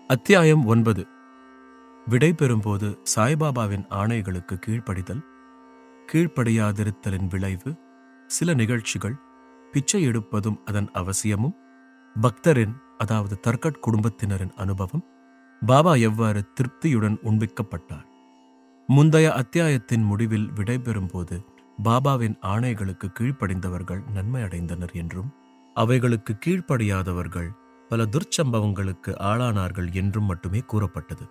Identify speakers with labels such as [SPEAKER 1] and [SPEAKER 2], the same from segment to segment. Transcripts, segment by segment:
[SPEAKER 1] அத்தியாயம் ஒன்பது விடை பெறும்போது சாய்பாபாவின் ஆணைகளுக்கு கீழ்ப்படிதல் கீழ்ப்படியாதிருத்தலின் விளைவு சில நிகழ்ச்சிகள் பிச்சை எடுப்பதும் அதன் அவசியமும் பக்தரின் அதாவது தர்கட் குடும்பத்தினரின் அனுபவம் பாபா எவ்வாறு திருப்தியுடன் உண்பிக்கப்பட்டார் முந்தைய அத்தியாயத்தின் முடிவில் விடைபெறும்போது பாபாவின் ஆணைகளுக்கு கீழ்ப்படிந்தவர்கள் நன்மை அடைந்தனர் என்றும் அவைகளுக்கு கீழ்ப்படியாதவர்கள் பல துர்ச்சம்பவங்களுக்கு ஆளானார்கள் என்றும் மட்டுமே கூறப்பட்டது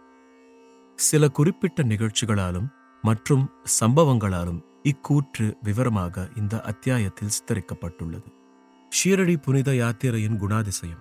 [SPEAKER 1] சில குறிப்பிட்ட நிகழ்ச்சிகளாலும் மற்றும் சம்பவங்களாலும் இக்கூற்று விவரமாக இந்த அத்தியாயத்தில் சித்தரிக்கப்பட்டுள்ளது ஷீரடி புனித யாத்திரையின் குணாதிசயம்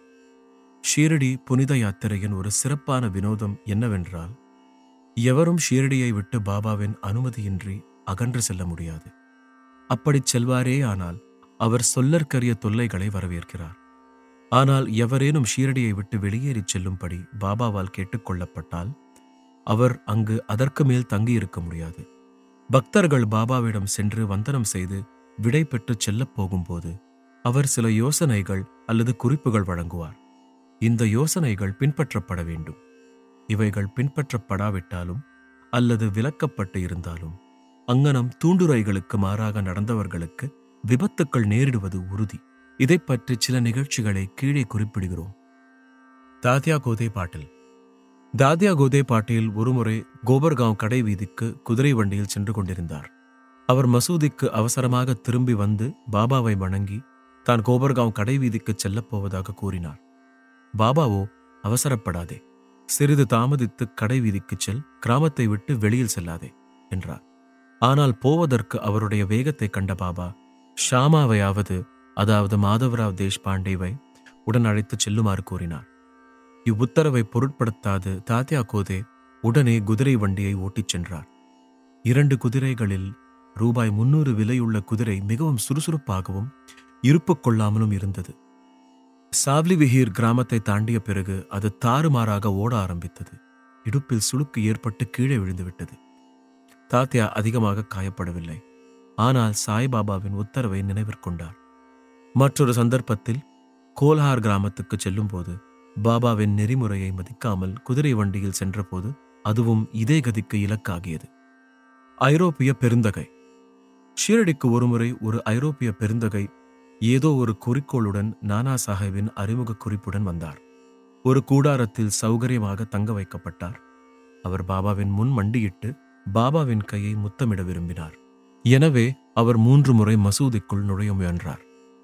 [SPEAKER 1] ஷீரடி புனித யாத்திரையின் ஒரு சிறப்பான வினோதம் என்னவென்றால் எவரும் ஷீரடியை விட்டு பாபாவின் அனுமதியின்றி அகன்று செல்ல முடியாது அப்படிச் செல்வாரே ஆனால் அவர் சொல்லற்கரிய தொல்லைகளை வரவேற்கிறார் ஆனால் எவரேனும் ஷீரடியை விட்டு வெளியேறிச் செல்லும்படி பாபாவால் கேட்டுக்கொள்ளப்பட்டால் அவர் அங்கு அதற்கு மேல் தங்கியிருக்க முடியாது பக்தர்கள் பாபாவிடம் சென்று வந்தனம் செய்து விடை பெற்றுச் செல்லப் போகும்போது அவர் சில யோசனைகள் அல்லது குறிப்புகள் வழங்குவார் இந்த யோசனைகள் பின்பற்றப்பட வேண்டும் இவைகள் பின்பற்றப்படாவிட்டாலும் அல்லது விலக்கப்பட்டு இருந்தாலும் அங்கனம் தூண்டுரைகளுக்கு மாறாக நடந்தவர்களுக்கு விபத்துக்கள் நேரிடுவது உறுதி இதைப் பற்றி சில நிகழ்ச்சிகளை கீழே குறிப்பிடுகிறோம் தாத்யா கோதே பாட்டில் தாத்யா கோதே பாட்டில் ஒருமுறை கோபர்காவ் கடை வீதிக்கு குதிரை வண்டியில் சென்று கொண்டிருந்தார் அவர் மசூதிக்கு அவசரமாக திரும்பி வந்து பாபாவை வணங்கி தான் கோபர்காவ் கடை வீதிக்கு செல்லப் போவதாக கூறினார் பாபாவோ அவசரப்படாதே சிறிது தாமதித்து கடை வீதிக்குச் செல் கிராமத்தை விட்டு வெளியில் செல்லாதே என்றார் ஆனால் போவதற்கு அவருடைய வேகத்தை கண்ட பாபா ஷாமாவையாவது அதாவது மாதவராவ் தேஷ்பாண்டேவை உடன் அழைத்துச் செல்லுமாறு கூறினார் இவ்வுத்தரவை பொருட்படுத்தாது தாத்யா கோதே உடனே குதிரை வண்டியை ஓட்டிச் சென்றார் இரண்டு குதிரைகளில் ரூபாய் முன்னூறு விலையுள்ள குதிரை மிகவும் சுறுசுறுப்பாகவும் இருப்பு கொள்ளாமலும் இருந்தது சாவ்லி விஹீர் கிராமத்தை தாண்டிய பிறகு அது தாறுமாறாக ஓட ஆரம்பித்தது இடுப்பில் சுளுக்கு ஏற்பட்டு கீழே விழுந்துவிட்டது தாத்யா அதிகமாக காயப்படவில்லை ஆனால் சாய்பாபாவின் உத்தரவை நினைவிற்கொண்டார் மற்றொரு சந்தர்ப்பத்தில் கோல்ஹார் கிராமத்துக்கு செல்லும்போது பாபாவின் நெறிமுறையை மதிக்காமல் குதிரை வண்டியில் சென்றபோது அதுவும் இதே கதிக்கு இலக்காகியது ஐரோப்பிய பெருந்தகை ஷீரடிக்கு ஒருமுறை ஒரு ஐரோப்பிய பெருந்தகை ஏதோ ஒரு குறிக்கோளுடன் நானா சாஹேபின் அறிமுக குறிப்புடன் வந்தார் ஒரு கூடாரத்தில் சௌகரியமாக தங்க வைக்கப்பட்டார் அவர் பாபாவின் முன் மண்டியிட்டு பாபாவின் கையை முத்தமிட விரும்பினார் எனவே அவர் மூன்று முறை மசூதிக்குள் நுழைய முயன்றார்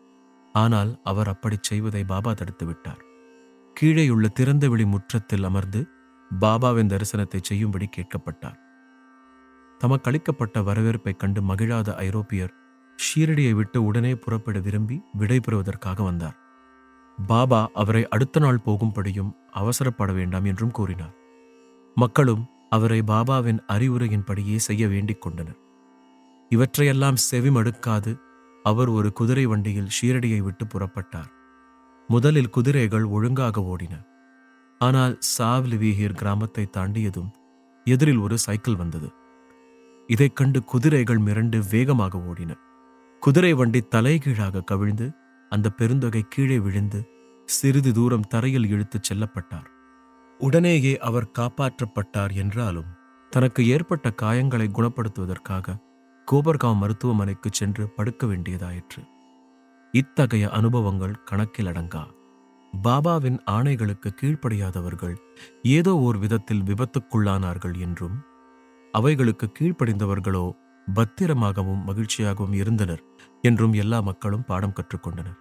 [SPEAKER 1] ஆனால் அவர் அப்படிச் செய்வதை பாபா தடுத்து விட்டார் கீழேயுள்ள திறந்தவெளி முற்றத்தில் அமர்ந்து பாபாவின் தரிசனத்தை செய்யும்படி கேட்கப்பட்டார் தமக்களிக்கப்பட்ட வரவேற்பைக் கண்டு மகிழாத ஐரோப்பியர் ஷீரடியை விட்டு உடனே புறப்பட விரும்பி விடைபெறுவதற்காக வந்தார் பாபா அவரை அடுத்த நாள் போகும்படியும் அவசரப்பட வேண்டாம் என்றும் கூறினார் மக்களும் அவரை பாபாவின் அறிவுரையின்படியே செய்ய வேண்டிக் கொண்டனர் இவற்றையெல்லாம் செவிமடுக்காது அவர் ஒரு குதிரை வண்டியில் ஷீரடியை விட்டு புறப்பட்டார் முதலில் குதிரைகள் ஒழுங்காக ஓடின ஆனால் சாவ்லிவீஹீர் கிராமத்தை தாண்டியதும் எதிரில் ஒரு சைக்கிள் வந்தது இதைக் கண்டு குதிரைகள் மிரண்டு வேகமாக ஓடின குதிரை வண்டி தலைகீழாக கவிழ்ந்து அந்த பெருந்தொகை கீழே விழுந்து சிறிது தூரம் தரையில் இழுத்துச் செல்லப்பட்டார் உடனேயே அவர் காப்பாற்றப்பட்டார் என்றாலும் தனக்கு ஏற்பட்ட காயங்களை குணப்படுத்துவதற்காக கோபர்காவ் மருத்துவமனைக்கு சென்று படுக்க வேண்டியதாயிற்று இத்தகைய அனுபவங்கள் கணக்கில் அடங்கா பாபாவின் ஆணைகளுக்கு கீழ்ப்படியாதவர்கள் ஏதோ ஓர் விதத்தில் விபத்துக்குள்ளானார்கள் என்றும் அவைகளுக்கு கீழ்ப்படிந்தவர்களோ பத்திரமாகவும் மகிழ்ச்சியாகவும் இருந்தனர் என்றும் எல்லா மக்களும் பாடம் கற்றுக்கொண்டனர்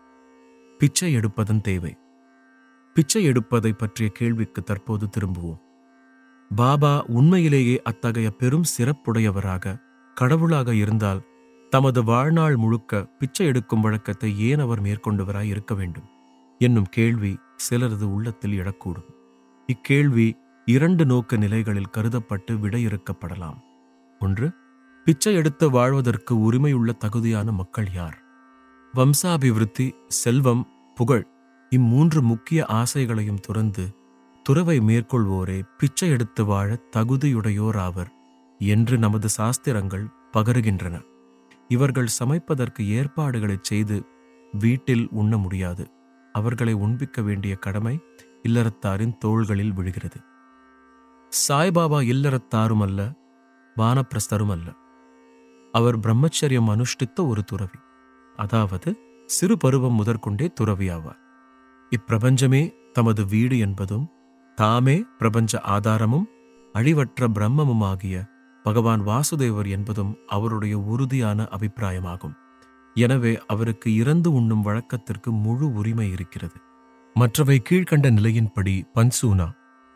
[SPEAKER 1] பிச்சை எடுப்பதன் தேவை பிச்சை எடுப்பதை பற்றிய கேள்விக்கு தற்போது திரும்புவோம் பாபா உண்மையிலேயே அத்தகைய பெரும் சிறப்புடையவராக கடவுளாக இருந்தால் தமது வாழ்நாள் முழுக்க பிச்சை எடுக்கும் வழக்கத்தை ஏன் அவர் மேற்கொண்டவராய் இருக்க வேண்டும் என்னும் கேள்வி சிலரது உள்ளத்தில் எழக்கூடும் இக்கேள்வி இரண்டு நோக்க நிலைகளில் கருதப்பட்டு விடையிறுக்கப்படலாம் ஒன்று பிச்சை எடுத்து வாழ்வதற்கு உரிமையுள்ள தகுதியான மக்கள் யார் வம்சாபிவிருத்தி செல்வம் புகழ் இம்மூன்று முக்கிய ஆசைகளையும் துறந்து துறவை மேற்கொள்வோரே பிச்சை எடுத்து வாழ தகுதியுடையோர் ஆவர் என்று நமது சாஸ்திரங்கள் பகருகின்றன இவர்கள் சமைப்பதற்கு ஏற்பாடுகளைச் செய்து வீட்டில் உண்ண முடியாது அவர்களை உண்பிக்க வேண்டிய கடமை இல்லறத்தாரின் தோள்களில் விழுகிறது சாய்பாபா இல்லறத்தாரும் அல்ல வானப்பிரஸ்தரும் அல்ல அவர் பிரம்மச்சரியம் அனுஷ்டித்த ஒரு துறவி அதாவது சிறு பருவம் முதற்கொண்டே துறவி ஆவார் இப்பிரபஞ்சமே தமது வீடு என்பதும் தாமே பிரபஞ்ச ஆதாரமும் அழிவற்ற பிரம்மமுமாகிய பகவான் வாசுதேவர் என்பதும் அவருடைய உறுதியான அபிப்பிராயமாகும் எனவே அவருக்கு இறந்து உண்ணும் வழக்கத்திற்கு முழு உரிமை இருக்கிறது மற்றவை கீழ்க்கண்ட நிலையின்படி பன்சூனா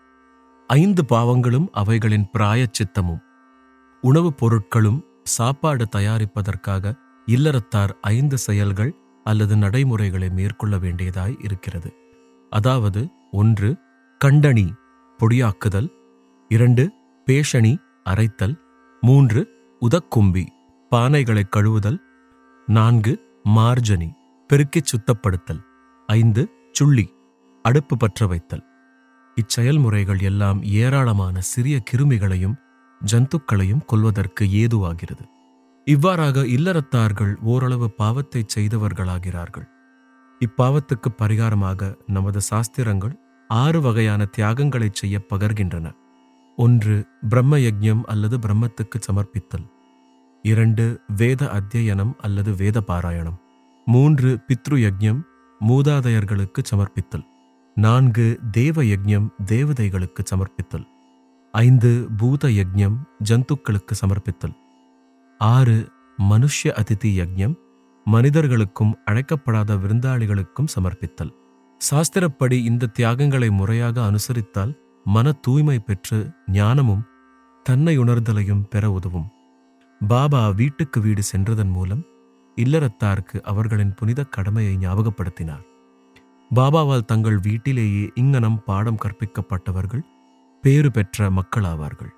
[SPEAKER 1] ஐந்து பாவங்களும் அவைகளின் பிராயச்சித்தமும் உணவுப் பொருட்களும் சாப்பாடு தயாரிப்பதற்காக இல்லறத்தார் ஐந்து செயல்கள் அல்லது நடைமுறைகளை மேற்கொள்ள வேண்டியதாய் இருக்கிறது அதாவது ஒன்று கண்டணி பொடியாக்குதல் இரண்டு பேஷணி அரைத்தல் மூன்று உதக்கும்பி பானைகளை கழுவுதல் நான்கு மார்ஜனி பெருக்கிச் சுத்தப்படுத்தல் ஐந்து சுள்ளி அடுப்பு பற்ற வைத்தல் இச்செயல்முறைகள் எல்லாம் ஏராளமான சிறிய கிருமிகளையும் ஜந்துக்களையும் கொல்வதற்கு ஏதுவாகிறது இவ்வாறாக இல்லறத்தார்கள் ஓரளவு பாவத்தை செய்தவர்களாகிறார்கள் இப்பாவத்துக்கு பரிகாரமாக நமது சாஸ்திரங்கள் ஆறு வகையான தியாகங்களைச் செய்ய பகர்கின்றன ஒன்று பிரம்ம யஜ்ஞம் அல்லது பிரம்மத்துக்கு சமர்ப்பித்தல் இரண்டு வேத அத்தியனம் அல்லது வேத பாராயணம் மூன்று பித்ரு யஜ்ஞம் மூதாதையர்களுக்கு சமர்ப்பித்தல் நான்கு தேவ யஜ்ஞம் தேவதைகளுக்கு சமர்ப்பித்தல் ஐந்து பூத யஜ்ஞம் ஜந்துக்களுக்கு சமர்ப்பித்தல் ஆறு மனுஷ்ய அதிதி யஜ்ஞம் மனிதர்களுக்கும் அழைக்கப்படாத விருந்தாளிகளுக்கும் சமர்ப்பித்தல் சாஸ்திரப்படி இந்த தியாகங்களை முறையாக அனுசரித்தால் மன தூய்மை பெற்று ஞானமும் தன்னை உணர்தலையும் பெற உதவும் பாபா வீட்டுக்கு வீடு சென்றதன் மூலம் இல்லறத்தாருக்கு அவர்களின் புனித கடமையை ஞாபகப்படுத்தினார் பாபாவால் தங்கள் வீட்டிலேயே இங்கனம் பாடம் கற்பிக்கப்பட்டவர்கள் பேறு பெற்ற மக்களாவார்கள்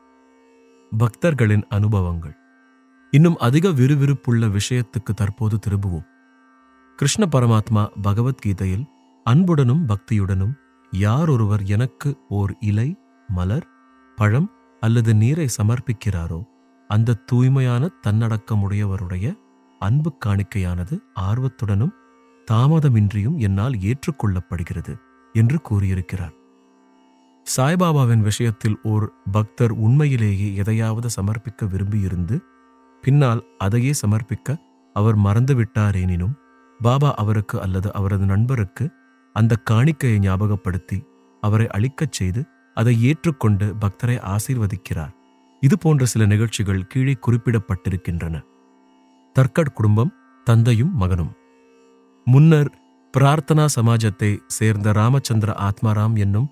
[SPEAKER 1] பக்தர்களின் அனுபவங்கள் இன்னும் அதிக விறுவிறுப்புள்ள விஷயத்துக்கு தற்போது திரும்புவோம் கிருஷ்ண பரமாத்மா பகவத்கீதையில் அன்புடனும் பக்தியுடனும் யார் ஒருவர் எனக்கு ஓர் இலை மலர் பழம் அல்லது நீரை சமர்ப்பிக்கிறாரோ அந்த தூய்மையான தன்னடக்கமுடையவருடைய அன்பு காணிக்கையானது ஆர்வத்துடனும் தாமதமின்றியும் என்னால் ஏற்றுக்கொள்ளப்படுகிறது என்று கூறியிருக்கிறார் சாய்பாபாவின் விஷயத்தில் ஓர் பக்தர் உண்மையிலேயே எதையாவது சமர்ப்பிக்க விரும்பியிருந்து பின்னால் அதையே சமர்ப்பிக்க அவர் மறந்துவிட்டாரேனினும் பாபா அவருக்கு அல்லது அவரது நண்பருக்கு அந்த காணிக்கையை ஞாபகப்படுத்தி அவரை அழிக்கச் செய்து அதை ஏற்றுக்கொண்டு பக்தரை ஆசீர்வதிக்கிறார் இது போன்ற சில நிகழ்ச்சிகள் கீழே குறிப்பிடப்பட்டிருக்கின்றன தர்கட் குடும்பம் தந்தையும் மகனும் முன்னர் பிரார்த்தனா சமாஜத்தை சேர்ந்த ராமச்சந்திர ஆத்மாராம் என்னும்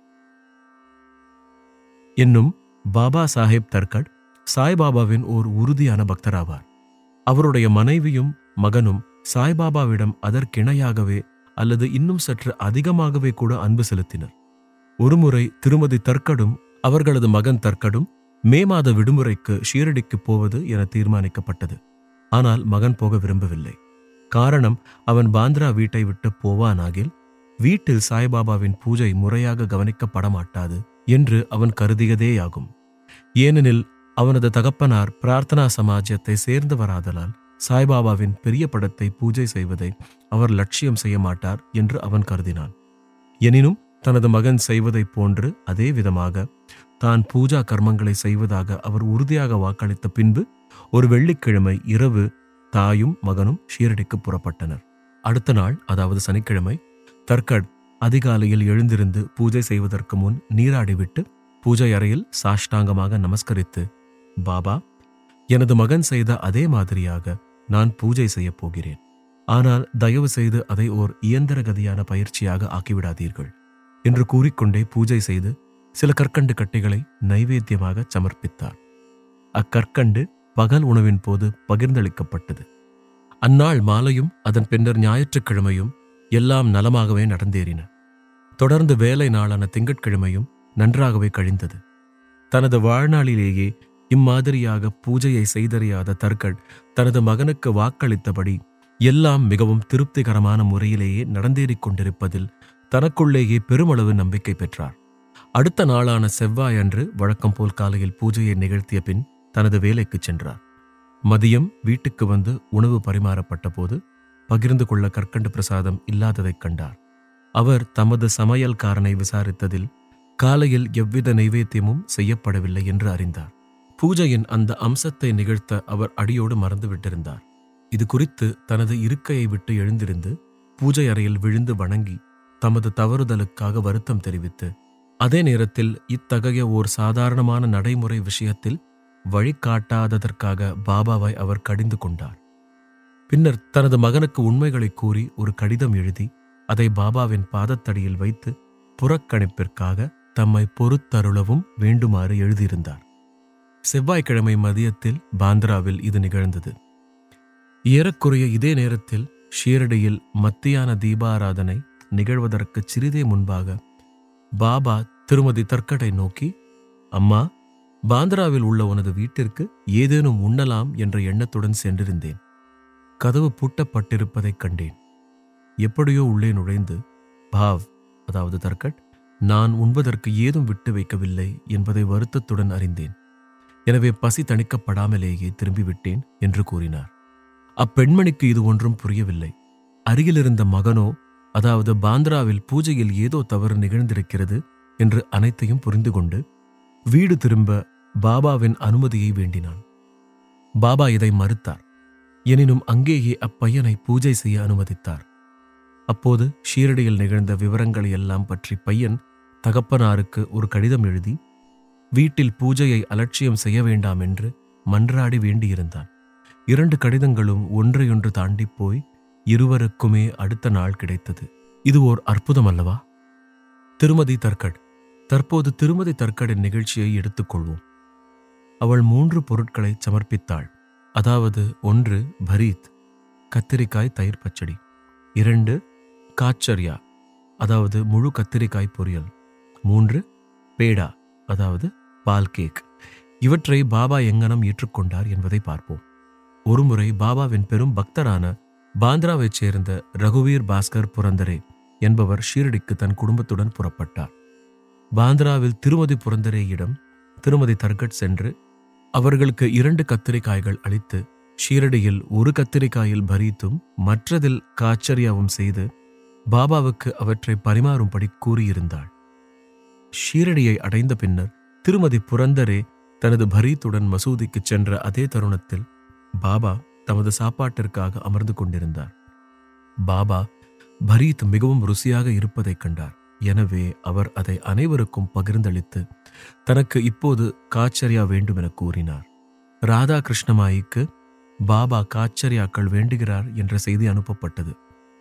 [SPEAKER 1] என்னும் பாபா சாஹேப் தர்கட் சாய்பாபாவின் ஓர் உறுதியான பக்தராவார் அவருடைய மனைவியும் மகனும் சாய்பாபாவிடம் அதற்கிணையாகவே அல்லது இன்னும் சற்று அதிகமாகவே கூட அன்பு செலுத்தினர் ஒருமுறை திருமதி தர்க்கடும் அவர்களது மகன் தர்க்கடும் மே மாத விடுமுறைக்கு ஷீரடிக்கு போவது என தீர்மானிக்கப்பட்டது ஆனால் மகன் போக விரும்பவில்லை காரணம் அவன் பாந்திரா வீட்டை விட்டு போவானாகில் வீட்டில் சாய்பாபாவின் பூஜை முறையாக கவனிக்கப்பட மாட்டாது என்று அவன் கருதியதேயாகும் ஏனெனில் அவனது தகப்பனார் பிரார்த்தனா சமாஜத்தை சேர்ந்தவராதலால் சாய்பாபாவின் பெரிய படத்தை பூஜை செய்வதை அவர் லட்சியம் செய்ய மாட்டார் என்று அவன் கருதினான் எனினும் தனது மகன் செய்வதைப் போன்று அதே விதமாக தான் பூஜா கர்மங்களை செய்வதாக அவர் உறுதியாக வாக்களித்த பின்பு ஒரு வெள்ளிக்கிழமை இரவு தாயும் மகனும் ஷீரடிக்கு புறப்பட்டனர் அடுத்த நாள் அதாவது சனிக்கிழமை தர்கட் அதிகாலையில் எழுந்திருந்து பூஜை செய்வதற்கு முன் நீராடிவிட்டு பூஜை அறையில் சாஷ்டாங்கமாக நமஸ்கரித்து பாபா எனது மகன் செய்த அதே மாதிரியாக நான் பூஜை செய்யப் போகிறேன் ஆனால் தயவு செய்து அதை ஓர் இயந்திரகதியான பயிற்சியாக ஆக்கிவிடாதீர்கள் என்று கூறிக்கொண்டே பூஜை செய்து சில கற்கண்டு கட்டைகளை நைவேத்தியமாக சமர்ப்பித்தார் அக்கற்கண்டு பகல் உணவின் போது பகிர்ந்தளிக்கப்பட்டது அந்நாள் மாலையும் அதன் பின்னர் ஞாயிற்றுக்கிழமையும் எல்லாம் நலமாகவே நடந்தேறின தொடர்ந்து வேலை நாளான திங்கட்கிழமையும் நன்றாகவே கழிந்தது தனது வாழ்நாளிலேயே இம்மாதிரியாக பூஜையை செய்தறியாத தர்கட் தனது மகனுக்கு வாக்களித்தபடி எல்லாம் மிகவும் திருப்திகரமான முறையிலேயே நடந்தேறிக் கொண்டிருப்பதில் தனக்குள்ளேயே பெருமளவு நம்பிக்கை பெற்றார் அடுத்த நாளான செவ்வாயன்று வழக்கம் போல் காலையில் பூஜையை நிகழ்த்திய பின் தனது வேலைக்குச் சென்றார் மதியம் வீட்டுக்கு வந்து உணவு பரிமாறப்பட்ட போது பகிர்ந்து கொள்ள கற்கண்டு பிரசாதம் இல்லாததைக் கண்டார் அவர் தமது சமையல்காரனை விசாரித்ததில் காலையில் எவ்வித நைவேத்தியமும் செய்யப்படவில்லை என்று அறிந்தார் பூஜையின் அந்த அம்சத்தை நிகழ்த்த அவர் அடியோடு மறந்துவிட்டிருந்தார் இது குறித்து தனது இருக்கையை விட்டு எழுந்திருந்து பூஜை அறையில் விழுந்து வணங்கி தமது தவறுதலுக்காக வருத்தம் தெரிவித்து அதே நேரத்தில் இத்தகைய ஓர் சாதாரணமான நடைமுறை விஷயத்தில் வழிகாட்டாததற்காக பாபாவை அவர் கடிந்து கொண்டார் பின்னர் தனது மகனுக்கு உண்மைகளை கூறி ஒரு கடிதம் எழுதி அதை பாபாவின் பாதத்தடியில் வைத்து புறக்கணிப்பிற்காக தம்மை பொறுத்தருளவும் வேண்டுமாறு எழுதியிருந்தார் செவ்வாய்க்கிழமை மதியத்தில் பாந்திராவில் இது நிகழ்ந்தது ஏறக்குறைய இதே நேரத்தில் ஷீரடியில் மத்தியான தீபாராதனை நிகழ்வதற்கு சிறிதே முன்பாக பாபா திருமதி தர்கடை நோக்கி அம்மா பாந்திராவில் உள்ள உனது வீட்டிற்கு ஏதேனும் உண்ணலாம் என்ற எண்ணத்துடன் சென்றிருந்தேன் கதவு பூட்டப்பட்டிருப்பதைக் கண்டேன் எப்படியோ உள்ளே நுழைந்து பாவ் அதாவது தர்கட் நான் உண்பதற்கு ஏதும் விட்டு வைக்கவில்லை என்பதை வருத்தத்துடன் அறிந்தேன் எனவே பசி தணிக்கப்படாமலேயே திரும்பிவிட்டேன் என்று கூறினார் அப்பெண்மணிக்கு இது ஒன்றும் புரியவில்லை அருகிலிருந்த மகனோ அதாவது பாந்திராவில் பூஜையில் ஏதோ தவறு நிகழ்ந்திருக்கிறது என்று அனைத்தையும் புரிந்து கொண்டு வீடு திரும்ப பாபாவின் அனுமதியை வேண்டினான் பாபா இதை மறுத்தார் எனினும் அங்கேயே அப்பையனை பூஜை செய்ய அனுமதித்தார் அப்போது ஷீரடியில் நிகழ்ந்த விவரங்களை எல்லாம் பற்றி பையன் தகப்பனாருக்கு ஒரு கடிதம் எழுதி வீட்டில் பூஜையை அலட்சியம் செய்ய வேண்டாம் என்று மன்றாடி வேண்டியிருந்தான் இரண்டு கடிதங்களும் ஒன்றையொன்று தாண்டிப் போய் இருவருக்குமே அடுத்த நாள் கிடைத்தது இது ஓர் அற்புதம் அல்லவா திருமதி தர்கட் தற்போது திருமதி தர்கடின் நிகழ்ச்சியை எடுத்துக்கொள்வோம் அவள் மூன்று பொருட்களை சமர்ப்பித்தாள் அதாவது ஒன்று பரீத் கத்திரிக்காய் தயிர் பச்சடி இரண்டு காச்சர்யா அதாவது முழு கத்திரிக்காய் பொரியல் மூன்று பேடா அதாவது பால் கேக் இவற்றை பாபா எங்கனம் ஏற்றுக்கொண்டார் என்பதை பார்ப்போம் ஒருமுறை பாபாவின் பெரும் பக்தரான பாந்திராவைச் சேர்ந்த ரகுவீர் பாஸ்கர் புரந்தரே என்பவர் ஷீரடிக்கு தன் குடும்பத்துடன் புறப்பட்டார் பாந்திராவில் திருமதி புரந்தரேயிடம் திருமதி தர்கட் சென்று அவர்களுக்கு இரண்டு கத்திரிக்காய்கள் அளித்து ஷீரடியில் ஒரு கத்திரிக்காயில் பரீத்தும் மற்றதில் காச்சரியாவும் செய்து பாபாவுக்கு அவற்றை பரிமாறும்படி கூறியிருந்தாள் ஷீரடியை அடைந்த பின்னர் திருமதி புரந்தரே தனது பரீத்துடன் மசூதிக்குச் சென்ற அதே தருணத்தில் பாபா தமது சாப்பாட்டிற்காக அமர்ந்து கொண்டிருந்தார் பாபா பரீத் மிகவும் ருசியாக இருப்பதைக் கண்டார் எனவே அவர் அதை அனைவருக்கும் பகிர்ந்தளித்து தனக்கு இப்போது காச்சரியா வேண்டுமென கூறினார் ராதா கிருஷ்ணமாயிக்கு பாபா காச்சரியாக்கள் வேண்டுகிறார் என்ற செய்தி அனுப்பப்பட்டது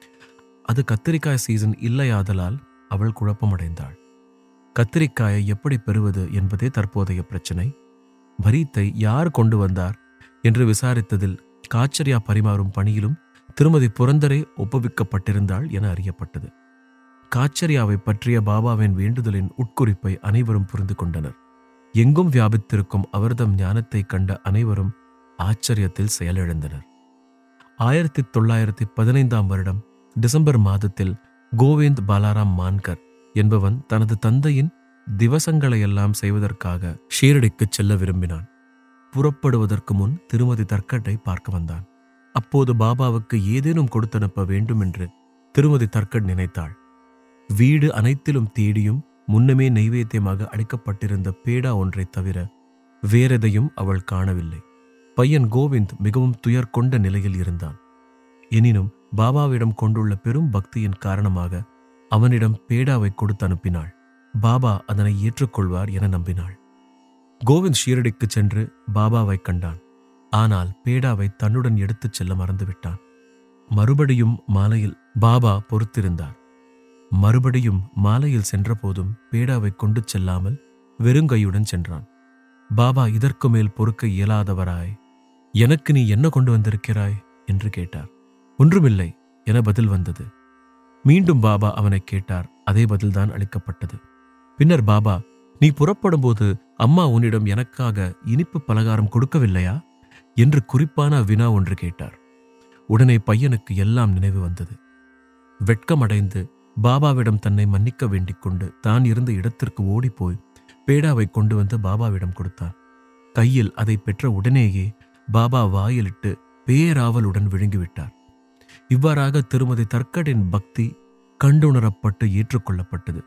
[SPEAKER 1] அது கத்திரிக்காய் சீசன் இல்லையாதலால் அவள் குழப்பமடைந்தாள் கத்திரிக்காயை எப்படி பெறுவது என்பதே தற்போதைய பிரச்சனை பரீத்தை யார் கொண்டு வந்தார் என்று விசாரித்ததில் காச்சரியா பரிமாறும் பணியிலும் திருமதி புரந்தரே ஒப்புவிக்கப்பட்டிருந்தாள் என அறியப்பட்டது காச்சரியாவை பற்றிய பாபாவின் வேண்டுதலின் உட்குறிப்பை அனைவரும் புரிந்து கொண்டனர் எங்கும் வியாபித்திருக்கும் அவர்தம் ஞானத்தைக் கண்ட அனைவரும் ஆச்சரியத்தில் செயலிழந்தனர் ஆயிரத்தி தொள்ளாயிரத்தி பதினைந்தாம் வருடம் டிசம்பர் மாதத்தில் கோவிந்த் பாலாராம் மான்கர் என்பவன் தனது தந்தையின் திவசங்களையெல்லாம் செய்வதற்காக ஷீரடிக்கு செல்ல விரும்பினான் புறப்படுவதற்கு முன் திருமதி தர்கட்டை பார்க்க வந்தான் அப்போது பாபாவுக்கு ஏதேனும் கொடுத்தனுப்ப வேண்டும் என்று திருமதி தர்கட் நினைத்தாள் வீடு அனைத்திலும் தேடியும் முன்னமே நைவேத்தியமாக அளிக்கப்பட்டிருந்த பேடா ஒன்றைத் தவிர வேறெதையும் அவள் காணவில்லை பையன் கோவிந்த் மிகவும் துயர் கொண்ட நிலையில் இருந்தான் எனினும் பாபாவிடம் கொண்டுள்ள பெரும் பக்தியின் காரணமாக அவனிடம் பேடாவை கொடுத்து அனுப்பினாள் பாபா அதனை ஏற்றுக்கொள்வார் என நம்பினாள் கோவிந்த் ஷீரடிக்கு சென்று பாபாவை கண்டான் ஆனால் பேடாவை தன்னுடன் எடுத்துச் செல்ல மறந்துவிட்டான் மறுபடியும் மாலையில் பாபா பொறுத்திருந்தார் மறுபடியும் மாலையில் சென்றபோதும் பேடாவை கொண்டு செல்லாமல் வெறுங்கையுடன் சென்றான் பாபா இதற்கு மேல் பொறுக்க இயலாதவராய் எனக்கு நீ என்ன கொண்டு வந்திருக்கிறாய் என்று கேட்டார் ஒன்றுமில்லை என பதில் வந்தது மீண்டும் பாபா அவனை கேட்டார் அதே பதில்தான் அளிக்கப்பட்டது பின்னர் பாபா நீ புறப்படும்போது அம்மா உன்னிடம் எனக்காக இனிப்பு பலகாரம் கொடுக்கவில்லையா என்று குறிப்பான வினா ஒன்று கேட்டார் உடனே பையனுக்கு எல்லாம் நினைவு வந்தது வெட்கமடைந்து பாபாவிடம் தன்னை மன்னிக்க வேண்டிக் கொண்டு தான் இருந்த இடத்திற்கு ஓடிப்போய் பேடாவை கொண்டு வந்து பாபாவிடம் கொடுத்தான் கையில் அதை பெற்ற உடனேயே பாபா வாயிலிட்டு பேராவலுடன் விழுங்கிவிட்டார் இவ்வாறாக திருமதி தர்கடின் பக்தி கண்டுணரப்பட்டு ஏற்றுக்கொள்ளப்பட்டது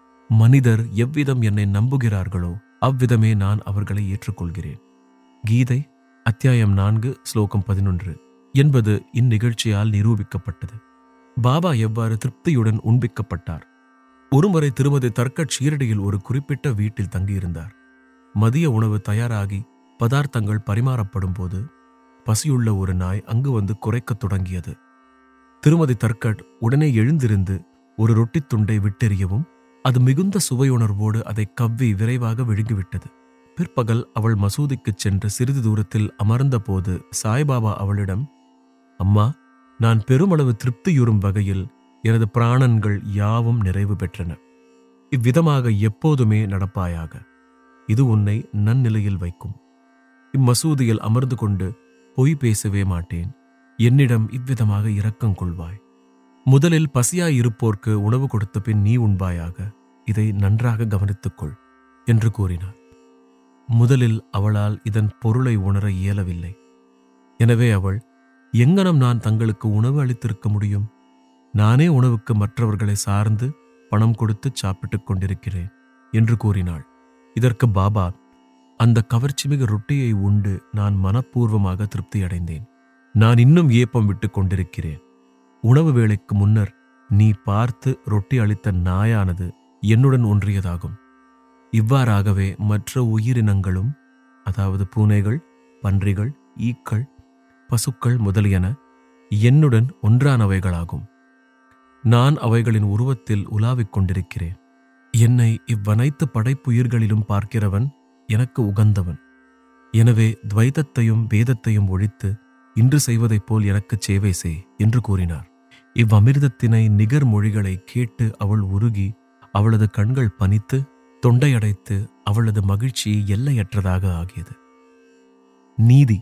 [SPEAKER 1] மனிதர் எவ்விதம் என்னை நம்புகிறார்களோ அவ்விதமே நான் அவர்களை ஏற்றுக்கொள்கிறேன் கீதை அத்தியாயம் நான்கு ஸ்லோகம் பதினொன்று என்பது இந்நிகழ்ச்சியால் நிரூபிக்கப்பட்டது பாபா எவ்வாறு திருப்தியுடன் உண்பிக்கப்பட்டார் ஒருமுறை திருமதி தர்கட் ஷீரடியில் ஒரு குறிப்பிட்ட வீட்டில் தங்கியிருந்தார் மதிய உணவு தயாராகி பதார்த்தங்கள் பரிமாறப்படும் போது பசியுள்ள ஒரு நாய் அங்கு வந்து குறைக்கத் தொடங்கியது திருமதி தர்கட் உடனே எழுந்திருந்து ஒரு ரொட்டித் துண்டை விட்டெறியவும் அது மிகுந்த சுவையுணர்வோடு அதை கவ்வி விரைவாக விழுங்கிவிட்டது பிற்பகல் அவள் மசூதிக்குச் சென்று சிறிது தூரத்தில் அமர்ந்தபோது சாய்பாபா அவளிடம் அம்மா நான் பெருமளவு திருப்தியுறும் வகையில் எனது பிராணன்கள் யாவும் நிறைவு பெற்றன இவ்விதமாக எப்போதுமே நடப்பாயாக இது உன்னை நன்னிலையில் வைக்கும் இம்மசூதியில் அமர்ந்து கொண்டு பொய் பேசவே மாட்டேன் என்னிடம் இவ்விதமாக இரக்கம் கொள்வாய் முதலில் பசியாயிருப்போர்க்கு உணவு கொடுத்த பின் நீ உண்பாயாக இதை நன்றாக கவனித்துக்கொள் என்று கூறினார் முதலில் அவளால் இதன் பொருளை உணர இயலவில்லை எனவே அவள் எங்கனம் நான் தங்களுக்கு உணவு அளித்திருக்க முடியும் நானே உணவுக்கு மற்றவர்களை சார்ந்து பணம் கொடுத்து சாப்பிட்டுக் கொண்டிருக்கிறேன் என்று கூறினாள் இதற்கு பாபா அந்த கவர்ச்சிமிகு ரொட்டியை உண்டு நான் மனப்பூர்வமாக திருப்தியடைந்தேன் நான் இன்னும் ஏப்பம் விட்டுக் கொண்டிருக்கிறேன் உணவு வேளைக்கு முன்னர் நீ பார்த்து ரொட்டி அளித்த நாயானது என்னுடன் ஒன்றியதாகும் இவ்வாறாகவே மற்ற உயிரினங்களும் அதாவது பூனைகள் பன்றிகள் ஈக்கள் பசுக்கள் முதலியன என்னுடன் ஒன்றானவைகளாகும் நான் அவைகளின் உருவத்தில் உலாவிக் கொண்டிருக்கிறேன் என்னை இவ்வனைத்து படைப்புயிர்களிலும் பார்க்கிறவன் எனக்கு உகந்தவன் எனவே துவைதத்தையும் பேதத்தையும் ஒழித்து இன்று செய்வதைப் போல் எனக்குச் சேவை செய் என்று கூறினார் இவ்வமிர்தத்தினை நிகர் மொழிகளை கேட்டு அவள் உருகி அவளது கண்கள் பனித்து தொண்டையடைத்து அவளது மகிழ்ச்சி எல்லையற்றதாக ஆகியது நீதி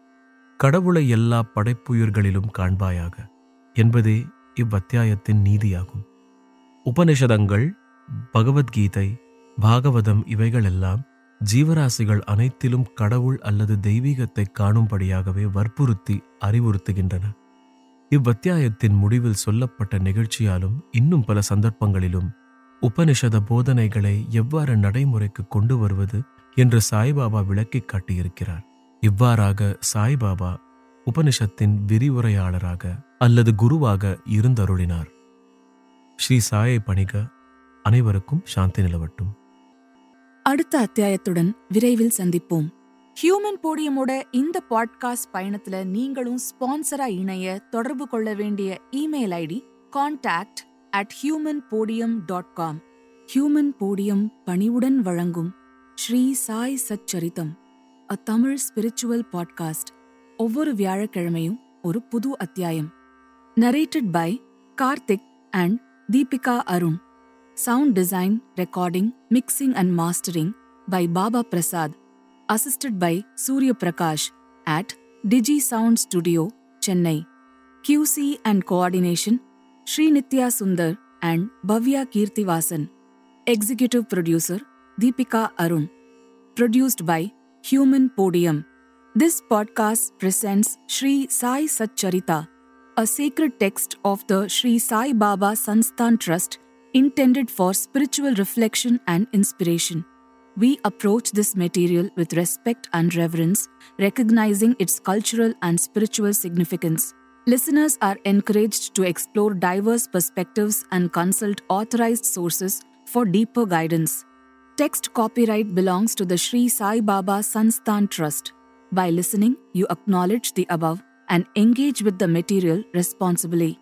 [SPEAKER 1] கடவுளை எல்லா படைப்புயிர்களிலும் காண்பாயாக என்பதே இவ்வத்தியாயத்தின் நீதியாகும் உபனிஷதங்கள் பகவத்கீதை பாகவதம் இவைகளெல்லாம் ஜீவராசிகள் அனைத்திலும் கடவுள் அல்லது தெய்வீகத்தை காணும்படியாகவே வற்புறுத்தி அறிவுறுத்துகின்றன இவ்வத்தியாயத்தின் முடிவில் சொல்லப்பட்ட நிகழ்ச்சியாலும் இன்னும் பல சந்தர்ப்பங்களிலும் உபனிஷத போதனைகளை எவ்வாறு நடைமுறைக்கு கொண்டு வருவது என்று சாய்பாபா விளக்கிக் காட்டியிருக்கிறார் இவ்வாறாக சாய்பாபா உபனிஷத்தின் விரிவுரையாளராக அல்லது குருவாக இருந்தருளினார் ஸ்ரீ சாயை பணிக அனைவருக்கும் சாந்தி நிலவட்டும்
[SPEAKER 2] அடுத்த அத்தியாயத்துடன் விரைவில் சந்திப்போம் ஹியூமன் போடியமோட இந்த பாட்காஸ்ட் பயணத்துல நீங்களும் ஸ்பான்சரா இணைய தொடர்பு கொள்ள வேண்டிய email ID contact at human podium dot com human podium பணிவுடன் வழங்கும் Shri Sai Satcharitham a Tamil spiritual podcast ஒவ்வொரு வியாழக்கிழமையும் ஒரு புது அத்தியாயம் narrated by Karthik and Deepika Arun sound design recording mixing and mastering by Baba Prasad assisted by Surya Prakash at Digi Sound Studio, Chennai. QC and coordination Sri Nitya Sundar and Bhavya Kirtivasan. Executive producer Deepika Arun. Produced by Human Podium. This podcast presents Sri Sai Satcharita, a sacred text of the Sri Sai Baba Sansthan Trust intended for spiritual reflection and inspiration. We approach this material with respect and reverence, recognizing its cultural and spiritual significance. Listeners are encouraged to explore diverse perspectives and consult authorized sources for deeper guidance. Text copyright belongs to the Sri Sai Baba Sansthan Trust. By listening, you acknowledge the above and engage with the material responsibly.